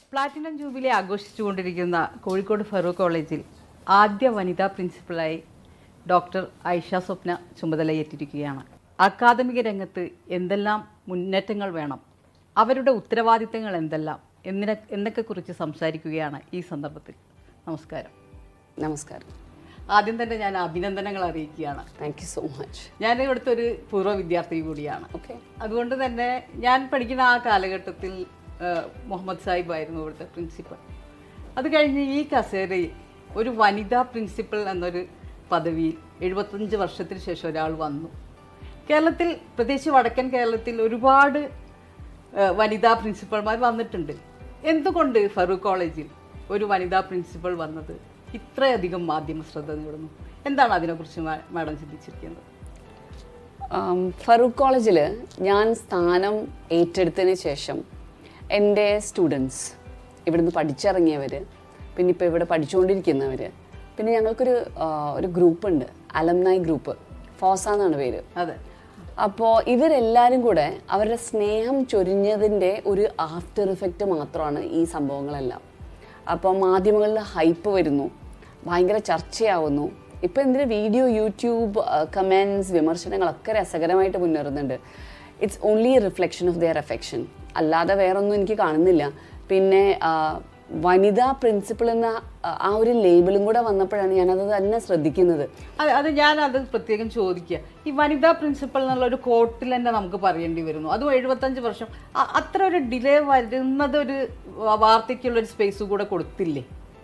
platinum jubilee ആഘോഷിച്ചുകൊണ്ടിരിക്കുന്ന കോഴിക്കോട് ഫറൂഖ് കോളേജിൽ ആദ്യ വനിതാ പ്രിൻസിപ്പലായി ഡോക്ടർ ഐഷ സ്വപ്ന ചുമതലയേറ്റിരിക്കുകയാണ് അക്കാദമിക രംഗത്ത് എന്തെല്ലാം മുന്നേറ്റങ്ങൾ വേണം അവരുടെ ഉത്തരവാദിത്തങ്ങൾ എന്തെല്ലാം എന്നിനെ എന്നൊക്കെ കുറിച്ച് സംസാരിക്കുകയാണ് ഈ സന്ദർഭത്തിൽ നമസ്കാരം നമസ്കാരം ആദ്യം തന്നെ ഞാൻ അഭിനന്ദനങ്ങൾ അറിയിക്കുകയാണ് താങ്ക് യു സോ മച്ച് ഞാൻ ഇവിടുത്തെ ഒരു പൂർവ്വ വിദ്യാർത്ഥി കൂടിയാണ് ഓക്കെ അതുകൊണ്ട് തന്നെ ഞാൻ പഠിക്കുന്ന ആ കാലഘട്ടത്തിൽ ആ, മുഹമ്മദ് സാഹിബ് ആയിരുന്നു ഇവിടുത്തെ പ്രിൻസിപ്പൽ അത് കഴിഞ്ഞ് ഈ കസേരയിൽ ഒരു വനിതാ പ്രിൻസിപ്പൽ എന്നൊരു പദവിയിൽ എഴുപത്തഞ്ച് വർഷത്തിന് ശേഷം ഒരാൾ വന്നു കേരളത്തിൽ പ്രത്യേകിച്ച് വടക്കൻ കേരളത്തിൽ ഒരുപാട് ആ, വനിതാ പ്രിൻസിപ്പൽമാർ വന്നിട്ടുണ്ട് എന്തുകൊണ്ട് ഫറൂഖ് കോളേജിൽ ഒരു വനിതാ പ്രിൻസിപ്പൽ വന്നത് ഇത്രയധികം മാധ്യമ ശ്രദ്ധ നേടുന്നു എന്താണ് അതിനെക്കുറിച്ച് മാ- മാഡം ചിന്തിച്ചിരിക്കുന്നത് ഫറൂഖ് കോളേജിൽ ഞാൻ സ്ഥാനം ഏറ്റെടുത്തതിന് ശേഷം എൻ്റെ സ്റ്റുഡൻസ് ഇവിടുന്ന് പഠിച്ചിറങ്ങിയവർ പിന്നെ ഇപ്പോൾ ഇവിടെ പഠിച്ചുകൊണ്ടിരിക്കുന്നവർ പിന്നെ ഞങ്ങൾക്കൊരു ആ, ഒരു ഗ്രൂപ്പുണ്ട് അലംനായ് ഗ്രൂപ്പ് ഫോസ എന്നാണ് പേര് അതെ അപ്പോൾ ഇവരെല്ലാവരും കൂടെ അവരുടെ സ്നേഹം ചൊരിഞ്ഞതിൻ്റെ ഒരു ആഫ്റ്റർ ഇഫക്റ്റ് മാത്രമാണ് ഈ സംഭവങ്ങളെല്ലാം അപ്പോൾ മാധ്യമങ്ങളിൽ ഹൈപ്പ് വരുന്നു ഭയങ്കര ചർച്ചയാവുന്നു ഇപ്പോൾ എന്തിന് വീഡിയോ യൂട്യൂബ് കമൻസ് വിമർശനങ്ങളൊക്കെ രസകരമായിട്ട് മുന്നേറുന്നുണ്ട് it's only reflection of their affection അല്ലാതെ വേറൊന്നും എനിക്ക് കാണുന്നില്ല പിന്നെ ആ, വനിതാ പ്രിൻസിപ്പൾ എന്ന ആ, ആ ഒരു ലേബിളും കൂടെ വന്നപ്പോഴാണ് ഞാനത് തന്നെ ശ്രദ്ധിക്കുന്നത് അത് അത് ഞാൻ അത് പ്രത്യേകം ചോദിക്കുക ഈ വനിതാ പ്രിൻസിപ്പൽ എന്നുള്ള ഒരു കോട്ടിൽ തന്നെ നമുക്ക് പറയേണ്ടി വരുന്നു അതും എഴുപത്തഞ്ച് വർഷം അ- അത്ര ഒരു ഡിലേ വരുന്നത് ഒരു വാർത്തയ്ക്കുള്ള ഒരു സ്പേസ് കൂടെ കൊടുത്തില്ലേ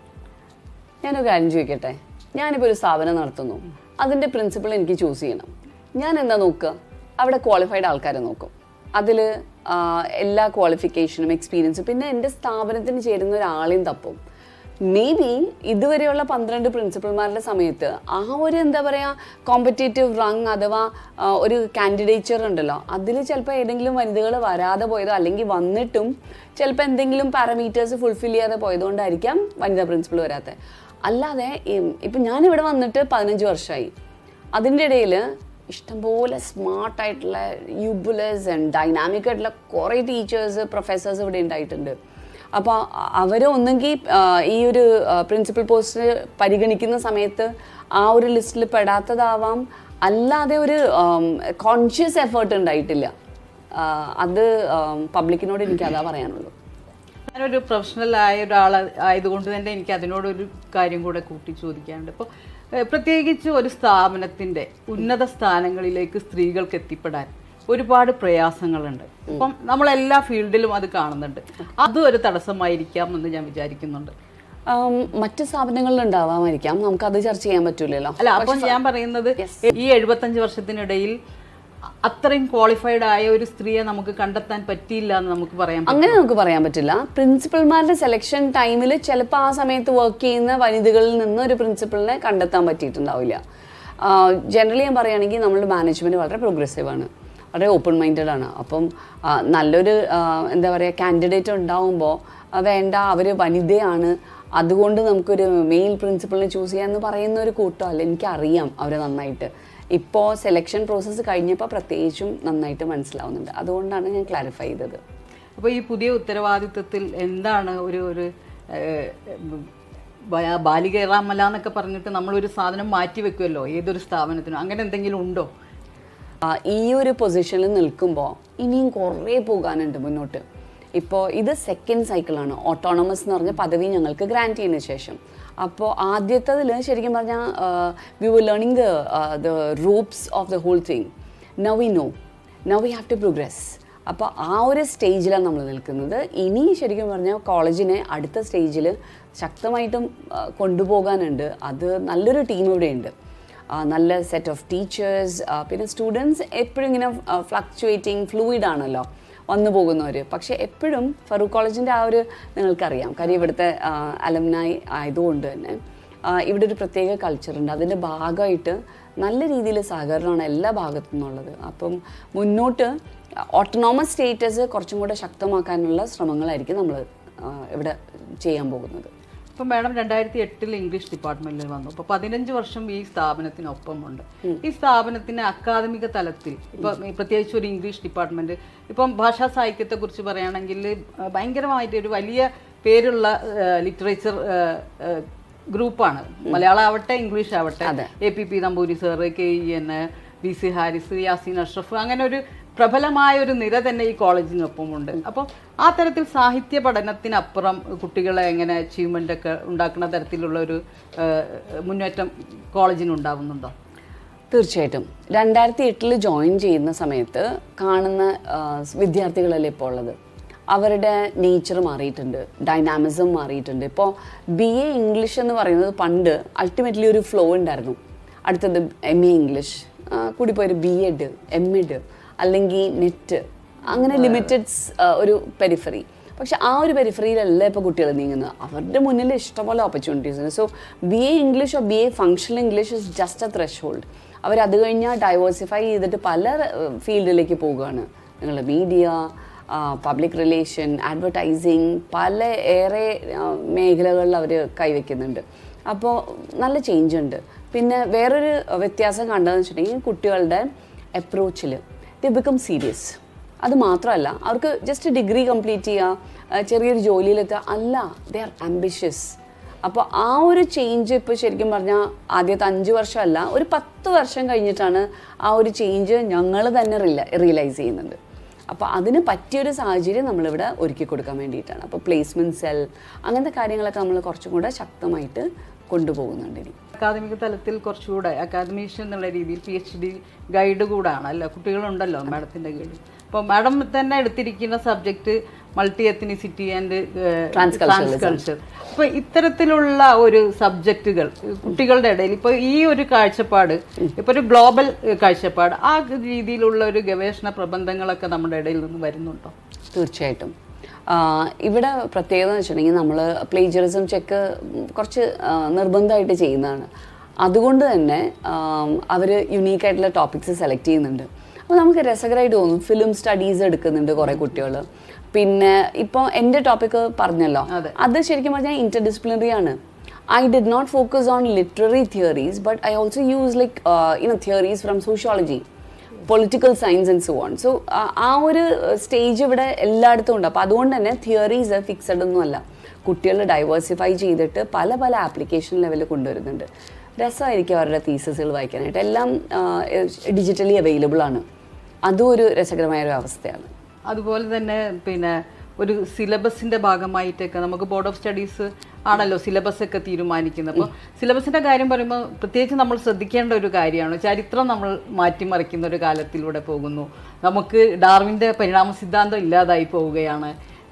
ഞാനൊരു കാര്യം ചോദിക്കട്ടെ ഞാനിപ്പോൾ ഒരു സ്ഥാപനം നടത്തുന്നു അതിൻ്റെ പ്രിൻസിപ്പൾ എനിക്ക് ചൂസ് ചെയ്യണം ഞാൻ എന്താ നോക്കുക അവിടെ ക്വാളിഫൈഡ് ആൾക്കാരെ നോക്കും അതിൽ എല്ലാ ക്വാളിഫിക്കേഷനും എക്സ്പീരിയൻസും പിന്നെ എൻ്റെ സ്ഥാപനത്തിന് ചേരുന്ന ഒരാളെയും തപ്പും മേ ബി ഇതുവരെയുള്ള പന്ത്രണ്ട് പ്രിൻസിപ്പൽമാരുടെ സമയത്ത് ആ ഒരു എന്താ പറയുക കോമ്പറ്റേറ്റീവ് റങ് അഥവാ ആ, ഒരു കാൻഡിഡേച്ചർ ഉണ്ടല്ലോ അതിൽ ചിലപ്പോൾ ഏതെങ്കിലും വനിതകൾ വരാതെ പോയതോ അല്ലെങ്കിൽ വന്നിട്ടും ചിലപ്പോൾ എന്തെങ്കിലും പാരാമീറ്റേഴ്സ് ഫുൾഫിൽ ചെയ്യാതെ പോയതുകൊണ്ടായിരിക്കാം വനിതാ പ്രിൻസിപ്പൾ വരാത്തത് അല്ലാതെ ഈ- ഇപ്പം ഞാനിവിടെ വന്നിട്ട് പതിനഞ്ച് വർഷമായി അതിൻ്റെ ഇടയിൽ ഇഷ്ടംപോലെ സ്മാർട്ടായിട്ടുള്ള യൂബുലസ് ആൻഡ് ഡൈനാമിക് ആയിട്ടുള്ള കുറേ ടീച്ചേഴ്സ് പ്രൊഫസേഴ്സ് ഇവിടെ ഉണ്ടായിട്ടുണ്ട് അപ്പോൾ അവർ ഒന്നെങ്കിൽ ഈ ഒരു പ്രിൻസിപ്പൽ പോസ്റ്റ് പരിഗണിക്കുന്ന സമയത്ത് ആ ഒരു ലിസ്റ്റിൽ പെടാത്തതാവാം അല്ലാതെ ഒരു കോൺഷ്യസ് എഫേർട്ട് ഉണ്ടായിട്ടില്ല ആ, അത് പബ്ലിക്കിനോട് എനിക്ക് അതാ പറയാനുള്ളൂ ഞാനൊരു പ്രൊഫഷണൽ ആയ ഒരാൾ ആയതുകൊണ്ട് തന്നെ എനിക്ക് അതിനോടൊരു കാര്യം കൂടെ കൂട്ടി ചോദിക്കാനുണ്ട് ഇപ്പോൾ പ്രത്യേകിച്ച് ഒരു സ്ഥാപനത്തിൻ്റെ ഉന്നത സ്ഥാനങ്ങളിലേക്ക് സ്ത്രീകൾക്ക് എത്തിപ്പെടാൻ ഒരുപാട് പ്രയാസങ്ങളുണ്ട് ഇപ്പം നമ്മളെല്ലാ ഫീൽഡിലും അത് കാണുന്നുണ്ട് അതും ഒരു തടസ്സമായിരിക്കാം എന്ന് ഞാൻ വിചാരിക്കുന്നുണ്ട് ആം, മറ്റ് സ്ഥാപനങ്ങളിൽ ഉണ്ടാവാമായിരിക്കാം നമുക്കത് ചർച്ച ചെയ്യാൻ പറ്റൂലല്ലോ അല്ല അപ്പം ഞാൻ പറയുന്നത് ഈ എഴുപത്തഞ്ച് വർഷത്തിനിടയിൽ അത്രയും ക്വാളിഫൈഡ് ആയ ഒരു സ്ത്രീയെ നമുക്ക് കണ്ടെത്താൻ പറ്റിയില്ല എന്ന് നമുക്ക് പറയാൻ പറ്റും അങ്ങനെ നമുക്ക് പറയാൻ പറ്റില്ല പ്രിൻസിപ്പൽമാരുടെ സെലക്ഷൻ ടൈമിൽ ചിലപ്പോൾ ആ സമയത്ത് വർക്ക് ചെയ്യുന്ന വനിതകളിൽ നിന്ന് ഒരു പ്രിൻസിപ്പളിനെ കണ്ടെത്താൻ പറ്റിയിട്ടുണ്ടാവില്ല ജനറലി ഞാൻ പറയുകയാണെങ്കിൽ നമ്മളുടെ മാനേജ്മെൻറ്റ് വളരെ പ്രോഗ്രസീവ് ആണ് വളരെ ഓപ്പൺ മൈൻഡഡ് ആണ് അപ്പം ആ, നല്ലൊരു ആ, എന്താ പറയുക കാൻഡിഡേറ്റ് ഉണ്ടാവുമ്പോൾ വേണ്ട അവർ വനിതയാണ് അതുകൊണ്ട് നമുക്കൊരു മെയിൽ പ്രിൻസിപ്പളിനെ ചൂസ് ചെയ്യാമെന്ന് പറയുന്ന ഒരു കൂട്ടമല്ല എനിക്കറിയാം അവരെ നന്നായിട്ട് ഇപ്പോൾ സെലക്ഷൻ പ്രോസസ്സ് കഴിഞ്ഞപ്പോൾ പ്രത്യേകിച്ചും നന്നായിട്ട് മനസ്സിലാവുന്നുണ്ട് അതുകൊണ്ടാണ് ഞാൻ ക്ലാരിഫൈ ചെയ്തത് അപ്പോൾ ഈ പുതിയ ഉത്തരവാദിത്വത്തിൽ എന്താണ് ഒരു ഒരു ഏഹ്, ബ- ബാലിക ഇറാമല്ല എന്നൊക്കെ പറഞ്ഞിട്ട് നമ്മളൊരു സാധനം മാറ്റി വെക്കുമല്ലോ ഏതൊരു സ്ഥാപനത്തിനും അങ്ങനെ എന്തെങ്കിലും ഉണ്ടോ ആ, ഈ ഒരു പൊസിഷനിൽ നിൽക്കുമ്പോൾ ഇനിയും കുറേ പോകാനുണ്ട് മുന്നോട്ട് ഇപ്പോൾ ഇത് സെക്കൻഡ് സൈക്കിളാണ് ഓട്ടോണമസ് എന്ന് പറഞ്ഞ പദവി ഞങ്ങൾക്ക് ഗ്രാൻറ്റ് ചെയ്യുന്ന ശേഷം അപ്പോൾ ആദ്യത്തതിൽ ശരിക്കും പറഞ്ഞാൽ we were learning the the ropes of the whole thing now we know now we have to progress അപ്പോൾ ആ ഒരു സ്റ്റേജിലാണ് നമ്മൾ നിൽക്കുന്നത് ഇനി ശരിക്കും പറഞ്ഞാൽ കോളേജിനെ അടുത്ത സ്റ്റേജിൽ ശക്തമായിട്ടും ആ, കൊണ്ടുപോകാനുണ്ട് അത് നല്ലൊരു ടീം ഇവിടെയുണ്ട് ആ, നല്ല സെറ്റ് ഓഫ് ടീച്ചേഴ്സ് പിന്നെ സ്റ്റുഡൻസ് എപ്പോഴും ഇങ്ങനെ ഫ്ലക്ച്വേറ്റിംഗ് ഫ്ലൂയിഡ് ആണല്ലോ വന്നു പോകുന്നവർ പക്ഷേ എപ്പോഴും ഫറൂഖ് കോളേജിൻ്റെ ആ ഒരു നിങ്ങൾക്കറിയാം കാര്യം ഇവിടുത്തെ അലംനായി ആയതുകൊണ്ട് തന്നെ ആ, ഇവിടെ ഒരു പ്രത്യേക കൾച്ചറുണ്ട് അതിൻ്റെ ഭാഗമായിട്ട് നല്ല രീതിയിൽ സഹകരണമാണ് എല്ലാ ഭാഗത്തു നിന്നുള്ളത് അപ്പം മുന്നോട്ട് ഓട്ടോണോമസ് സ്റ്റേറ്റസ് കുറച്ചും കൂടെ ശക്തമാക്കാനുള്ള ശ്രമങ്ങളായിരിക്കും നമ്മൾ ഇവിടെ ചെയ്യാൻ പോകുന്നത് ഇപ്പം മാഡം രണ്ടായിരത്തി എട്ടിൽ ഇംഗ്ലീഷ് ഡിപ്പാർട്ട്മെന്റിൽ വന്നു അപ്പോൾ പതിനഞ്ച് വർഷം ഈ സ്ഥാപനത്തിനൊപ്പമുണ്ട് ഈ സ്ഥാപനത്തിന് അക്കാദമിക തലത്തിൽ ഇപ്പം ഈ പ്രത്യേകിച്ച് ഒരു ഇംഗ്ലീഷ് ഡിപ്പാർട്ട്മെന്റ് ഇപ്പം ഭാഷാ സാഹിത്യത്തെ കുറിച്ച് പറയുകയാണെങ്കിൽ ഭയങ്കരമായിട്ട് ഒരു വലിയ പേരുള്ള ലിറ്ററേച്ചർ ഗ്രൂപ്പാണ് മലയാളം ആവട്ടെ ഇംഗ്ലീഷ് ആവട്ടെ A P P Namboori sir K E N V C Haris Yaseen Ashraf അങ്ങനെ ഒരു പ്രബലമായ ഒരു നിര തന്നെ ഈ കോളേജിനൊപ്പം ഉണ്ട് അപ്പോൾ ആ തരത്തിൽ സാഹിത്യ പഠനത്തിനപ്പുറം കുട്ടികളെ എങ്ങനെ അച്ചീവ്മെൻ്റ് ഒക്കെ ഉണ്ടാക്കുന്ന തരത്തിലുള്ള ഒരു ഏഹ്, മുന്നേറ്റം കോളേജിന് ഉണ്ടാവുന്നുണ്ടോ തീർച്ചയായിട്ടും രണ്ടായിരത്തി എട്ടിൽ ജോയിൻ ചെയ്യുന്ന സമയത്ത് കാണുന്ന ആ, വിദ്യാർത്ഥികളല്ലേ ഇപ്പോൾ ഉള്ളത് അവരുടെ നേച്ചർ മാറിയിട്ടുണ്ട് ഡൈനാമിസം മാറിയിട്ടുണ്ട് ഇപ്പോൾ ബി എ ഇംഗ്ലീഷ് എന്ന് പറയുന്നത് പണ്ട് അൾട്ടിമേറ്റ്ലി ഒരു ഫ്ലോ ഉണ്ടായിരുന്നു അടുത്തത് എം എ ഇംഗ്ലീഷ് കൂടിപ്പോയൊരു ബി എഡ് എം എഡ് അല്ലെങ്കിൽ നെറ്റ് അങ്ങനെ ലിമിറ്റഡ് ഒരു പെരിഫറി പക്ഷെ ആ ഒരു പെരിഫറിയിലല്ല ഇപ്പോൾ കുട്ടികൾ നീങ്ങുന്നത് അവരുടെ മുന്നിൽ ഇഷ്ടംപോലെ ഓപ്പർച്യൂണിറ്റീസ് ഉണ്ട് so B A English B A functional English is just a threshold അവർ അത് കഴിഞ്ഞാൽ ഡൈവേഴ്സിഫൈ ചെയ്തിട്ട് പല ഫീൽഡിലേക്ക് പോവുകയാണ് നിങ്ങൾ മീഡിയ പബ്ലിക് റിലേഷൻ അഡ്വർടൈസിങ് പല ഏറെ ആ, മേഖലകളിൽ അവർ കൈവയ്ക്കുന്നുണ്ട് അപ്പോൾ നല്ല ചേഞ്ച് ഉണ്ട് പിന്നെ വേറൊരു വ്യത്യാസം കണ്ടതെന്ന് വെച്ചിട്ടുണ്ടെങ്കിൽ കുട്ടികളുടെ അപ്രോച്ചിൽ ദി ബിക്കം സീരിയസ് അത് മാത്രമല്ല അവർക്ക് ജസ്റ്റ് ഡിഗ്രി കംപ്ലീറ്റ് ചെയ്യുക ആ, ചെറിയൊരു ജോലിയിലെത്തുക അല്ല ദേ ആർ ആംബിഷ്യസ് അപ്പോൾ ആ ഒരു ചേഞ്ച് ഇപ്പോൾ ശരിക്കും പറഞ്ഞാൽ ആദ്യത്തെ അഞ്ച് വർഷമല്ല ഒരു പത്ത് വർഷം കഴിഞ്ഞിട്ടാണ് ആ ഒരു ചേഞ്ച് ഞങ്ങൾ തന്നെ റിയലൈസ് ചെയ്യുന്നത് അപ്പോൾ അതിന് പറ്റിയൊരു സാഹചര്യം നമ്മളിവിടെ ഒരുക്കി കൊടുക്കാൻ വേണ്ടിയിട്ടാണ് അപ്പോൾ പ്ലേസ്മെൻറ്റ് സെൽ അങ്ങനത്തെ കാര്യങ്ങളൊക്കെ നമ്മൾ കുറച്ചും കൂടെ ശക്തമായിട്ട് കൊണ്ടുപോകുന്നുണ്ട് ഇനി അക്കാദമിക് തലത്തിൽ കുറച്ചുകൂടെ അക്കാദമീഷ്യൻ എന്നുള്ള രീതിയിൽ പി എച്ച് ഡി ഗൈഡ് കൂടാണ് അല്ല കുട്ടികളുണ്ടല്ലോ മാഡത്തിന്റെ ഗൈഡ് അപ്പോൾ മാഡം തന്നെ എടുത്തിരിക്കുന്ന subject multi ethnicity and transculture അപ്പൊ ഇത്തരത്തിലുള്ള ഒരു സബ്ജക്റ്റുകൾ കുട്ടികളുടെ ഇടയിൽ ഇപ്പൊ ഈ ഒരു കാഴ്ചപ്പാട് ഇപ്പൊ ഒരു ഗ്ലോബൽ കാഴ്ചപ്പാട് ആ രീതിയിലുള്ള ഒരു ഗവേഷണ പ്രബന്ധങ്ങളൊക്കെ നമ്മുടെ ഇടയിൽ നിന്ന് വരുന്നുണ്ടോ തീർച്ചയായിട്ടും ആഹ് ഇവിടെ പ്രത്യേകത എന്ന് വെച്ചിട്ടുണ്ടെങ്കിൽ നമ്മൾ പ്ലേജറിസം ചെക്ക് കുറച്ച് ആഹ് നിർബന്ധമായിട്ട് ചെയ്യുന്നതാണ് അതുകൊണ്ട് തന്നെ അവർ യുണീക്കായിട്ടുള്ള ടോപ്പിക്സ് സെലക്ട് ചെയ്യുന്നുണ്ട് അപ്പോൾ നമുക്ക് രസകരമായിട്ട് തോന്നും ഫിലിം സ്റ്റഡീസ് എടുക്കുന്നുണ്ട് കുറേ കുട്ടികൾ പിന്നെ ഇപ്പോൾ എൻ്റെ ടോപ്പിക്ക് പറഞ്ഞല്ലോ അത് ശരിക്കും പറഞ്ഞാൽ ഇന്റർ ഡിസിപ്ലിനറി ആണ് I did not focus on literary theories but I also use like you know theories from sociology political science and so on so ആ ഒരു സ്റ്റേജ് ഇവിടെ എല്ലായിടത്തും ഉണ്ട് അപ്പോൾ അതുകൊണ്ട് തന്നെ തിയറീസ് ഫിക്സഡ് ഒന്നും അല്ല കുട്ടികൾ ഡൈവേഴ്സിഫൈ ചെയ്തിട്ട് പല പല ആപ്ലിക്കേഷൻ ലെവലിൽ കൊണ്ടുവരുന്നുണ്ട് രസമായിരിക്കും അവരുടെ തീസസുകൾ വായിക്കാനായിട്ട് എല്ലാം ഡിജിറ്റലി അവൈലബിൾ ആണ് അതും ഒരു രസകരമായ ഒരു അവസ്ഥയാണ് അതുപോലെ തന്നെ പിന്നെ ഒരു സിലബസിന്റെ ഭാഗമായിട്ടൊക്കെ നമുക്ക് ബോർഡ് ഓഫ് സ്റ്റഡീസ് ആണല്ലോ സിലബസ് ഒക്കെ തീരുമാനിക്കുന്നത് അപ്പോൾ സിലബസിന്റെ കാര്യം പറയുമ്പോൾ പ്രത്യേകിച്ച് നമ്മൾ ശ്രദ്ധിക്കേണ്ട ഒരു കാര്യമാണ് ചരിത്രം നമ്മൾ മാറ്റിമറിക്കുന്ന ഒരു കാലത്തിലൂടെ പോകുന്നു നമുക്ക് ഡാർവിൻ്റെ പരിണാമ സിദ്ധാന്തം ഇല്ലാതായി പോവുകയാണ്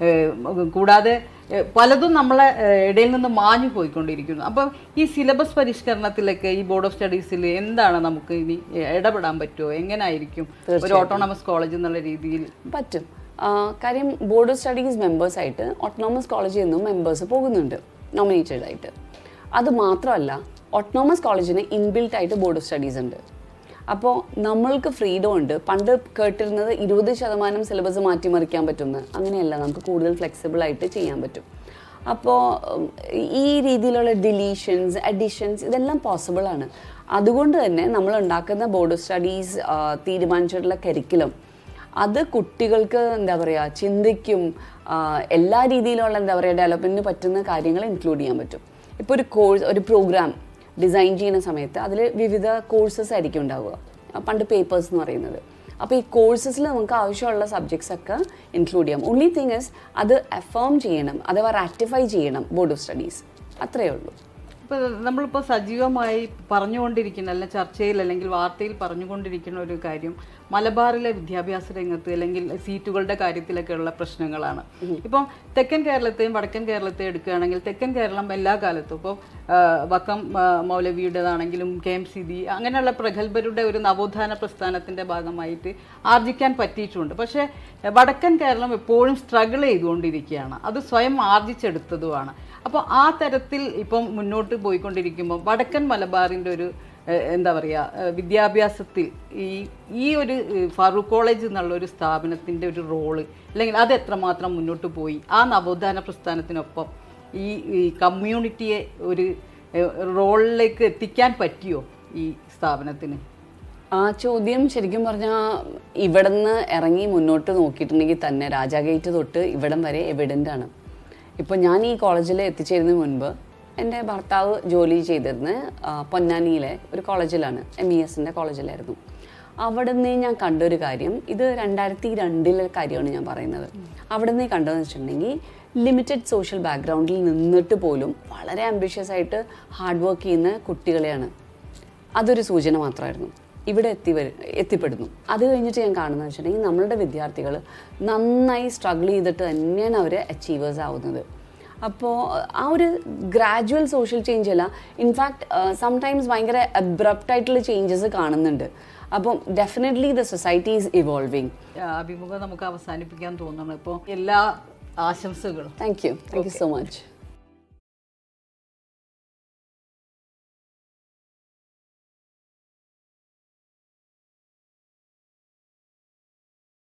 ഏഹ് കൂടാതെ ഏഹ് പലതും നമ്മളെ ഏഹ് ഇടയിൽ നിന്ന് മാഞ്ഞു പോയിക്കൊണ്ടിരിക്കുന്നു അപ്പോൾ ഈ സിലബസ് പരിഷ്കരണത്തിലൊക്കെ ഈ ബോർഡ് ഓഫ് സ്റ്റഡീസിൽ എന്താണ് നമുക്ക് ഇനി ഇടപെടാൻ പറ്റുമോ എങ്ങനായിരിക്കും ഒരു ഓട്ടോണമസ് കോളേജ് എന്നുള്ള രീതിയിൽ പറ്റും ആ, കാര്യം ബോർഡ് ഓഫ് സ്റ്റഡീസ് മെമ്പേഴ്സായിട്ട് ഓട്ടോണമസ് കോളേജിൽ നിന്നും മെമ്പേഴ്സ് പോകുന്നുണ്ട് നോമിനേറ്റഡ് ആയിട്ട് അത് മാത്രമല്ല ഓട്ടോണമസ് കോളേജിന് ഇൻബിൽട്ട് ആയിട്ട് ബോർഡ് ഓഫ് സ്റ്റഡീസ് ഉണ്ട് അപ്പോൾ നമ്മൾക്ക് ഫ്രീഡം ഉണ്ട് പണ്ട് കേട്ടിരുന്നത് ഇരുപത് ശതമാനം സിലബസ് മാറ്റിമറിക്കാൻ പറ്റുമെന്ന് അങ്ങനെയല്ല നമുക്ക് കൂടുതൽ ഫ്ലെക്സിബിൾ ആയിട്ട് ചെയ്യാൻ പറ്റും അപ്പോൾ ഉം, ഈ രീതിയിലുള്ള ഡിലീഷൻസ് അഡീഷൻസ് ഇതെല്ലാം പോസിബിൾ ആണ് അതുകൊണ്ട് തന്നെ നമ്മൾ ഉണ്ടാക്കുന്ന ബോർഡ് ഓഫ് സ്റ്റഡീസ് തീരുമാനിച്ചിട്ടുള്ള കരിക്കുലം അത് കുട്ടികൾക്ക് എന്താ പറയുക ചിന്തയ്ക്കും ആ, എല്ലാ രീതിയിലുള്ള എന്താ പറയുക ഡെവലപ്മെൻറ്റിന് പറ്റുന്ന കാര്യങ്ങൾ ഇൻക്ലൂഡ് ചെയ്യാൻ പറ്റും ഇപ്പോൾ ഒരു കോഴ്സ് ഒരു പ്രോഗ്രാം ഡിസൈൻ ചെയ്യുന്ന സമയത്ത് അതിൽ വിവിധ കോഴ്സസ് ആയിരിക്കും ഉണ്ടാവുക ആ, പണ്ട് പേപ്പേഴ്സ് എന്ന് പറയുന്നത് അപ്പോൾ ഈ കോഴ്സസിൽ നമുക്ക് ആവശ്യമുള്ള സബ്ജക്ട്സ് ഒക്കെ ഇൻക്ലൂഡ് ചെയ്യാം ഓൺലി തിങ് ഇസ് അത് അഫേം ചെയ്യണം അഥവാ റാറ്റിഫൈ ചെയ്യണം ബോർഡ് ഓഫ് സ്റ്റഡീസ് അത്രയേ ഉള്ളൂ ഇപ്പൊ നമ്മളിപ്പോൾ സജീവമായി പറഞ്ഞുകൊണ്ടിരിക്കുന്ന അല്ലെങ്കിൽ ചർച്ചയിൽ അല്ലെങ്കിൽ വാർത്തയിൽ പറഞ്ഞുകൊണ്ടിരിക്കുന്ന ഒരു കാര്യം മലബാറിലെ വിദ്യാഭ്യാസ രംഗത്ത് അല്ലെങ്കിൽ സീറ്റുകളുടെ കാര്യത്തിലൊക്കെയുള്ള പ്രശ്നങ്ങളാണ് ഇപ്പം തെക്കൻ കേരളത്തെയും വടക്കൻ കേരളത്തെയും എടുക്കുകയാണെങ്കിൽ തെക്കൻ കേരളം എല്ലാ കാലത്തും ഇപ്പോൾ വക്കം ആ, മൗലവിയുടേതാണെങ്കിലും കെ എം സി ഡി അങ്ങനെയുള്ള പ്രഗത്ഭരുടെ ഒരു നവോത്ഥാന പ്രസ്ഥാനത്തിന്റെ ഭാഗമായിട്ട് ആർജിക്കാൻ പറ്റിയിട്ടുണ്ട് പക്ഷേ വടക്കൻ കേരളം എപ്പോഴും സ്ട്രഗിൾ ചെയ്തുകൊണ്ടിരിക്കുകയാണ് അത് സ്വയം ആർജിച്ചെടുത്തതുമാണ് അപ്പോൾ ആ തരത്തിൽ ഇപ്പം മുന്നോട്ട് പോയിക്കൊണ്ടിരിക്കുമ്പോൾ വടക്കൻ മലബാറിൻ്റെ ഒരു ഏഹ്, എന്താ പറയുക ഏഹ്, വിദ്യാഭ്യാസത്തിൽ ഈ ഈ ഒരു ഏഹ്, ഫാറൂഖ് കോളേജ് എന്നുള്ള ഒരു സ്ഥാപനത്തിൻ്റെ ഒരു റോള് അല്ലെങ്കിൽ അത് എത്രമാത്രം മുന്നോട്ട് പോയി ആ നവോത്ഥാന പ്രസ്ഥാനത്തിനൊപ്പം ഈ ഈ കമ്മ്യൂണിറ്റിയെ ഒരു ഏഹ്, റോളിലേക്ക് എത്തിക്കാൻ പറ്റിയോ ഈ സ്ഥാപനത്തിന് ആ ചോദ്യം ശരിക്കും പറഞ്ഞാൽ ഇവിടുന്ന് ഇറങ്ങി മുന്നോട്ട് നോക്കിയിട്ടുണ്ടെങ്കിൽ തന്നെ രാജാ ഗേറ്റ് തൊട്ട് ഇവിടം വരെ എവിഡൻ്റ് ആണ് ഇപ്പോൾ ഞാൻ ഈ കോളേജിൽ എത്തിച്ചേരുന്നതിന് മുൻപ് എൻ്റെ ഭർത്താവ് ജോലി ചെയ്തിരുന്നത് ആ, പൊന്നാനിയിലെ ഒരു കോളേജിലാണ് എം ഇ എസിൻ്റെ കോളേജിലായിരുന്നു അവിടെ നിന്ന് ഞാൻ കണ്ടൊരു കാര്യം ഇത് രണ്ടായിരത്തി രണ്ടിലെ കാര്യമാണ് ഞാൻ പറയുന്നത് അവിടെ നിന്ന് കണ്ടതെന്ന് വെച്ചിട്ടുണ്ടെങ്കിൽ ലിമിറ്റഡ് സോഷ്യൽ ബാക്ക്ഗ്രൗണ്ടിൽ നിന്നിട്ട് പോലും വളരെ ആംബിഷ്യസ് ആയിട്ട് ഹാർഡ് വർക്ക് ചെയ്യുന്ന കുട്ടികളെയാണ് അതൊരു സൂചന മാത്രമായിരുന്നു ഇവിടെ എത്തി വരു എത്തിപ്പെടുന്നു അത് കഴിഞ്ഞിട്ട് ഞാൻ കാണുന്നത് വെച്ചിട്ടുണ്ടെങ്കിൽ നമ്മളുടെ വിദ്യാർത്ഥികൾ നന്നായി സ്ട്രഗിൾ ചെയ്തിട്ട് തന്നെയാണ് അവർ അച്ചീവേഴ്സ് ആവുന്നത് അപ്പോൾ ആ ഒരു ഗ്രാജുവൽ സോഷ്യൽ ചേഞ്ച് അല്ല ഇൻഫാക്ട് സംടൈംസ് ഭയങ്കര അബ്രപ്റ്റ് ആയിട്ടുള്ള ചേഞ്ചസ് കാണുന്നുണ്ട് അപ്പം definitely the society is evolving അഭിമുഖം നമുക്ക് അവസാനിപ്പിക്കാൻ തോന്നുന്നു ഇപ്പോൾ എല്ലാ ആശംസകളും thank you thank you so much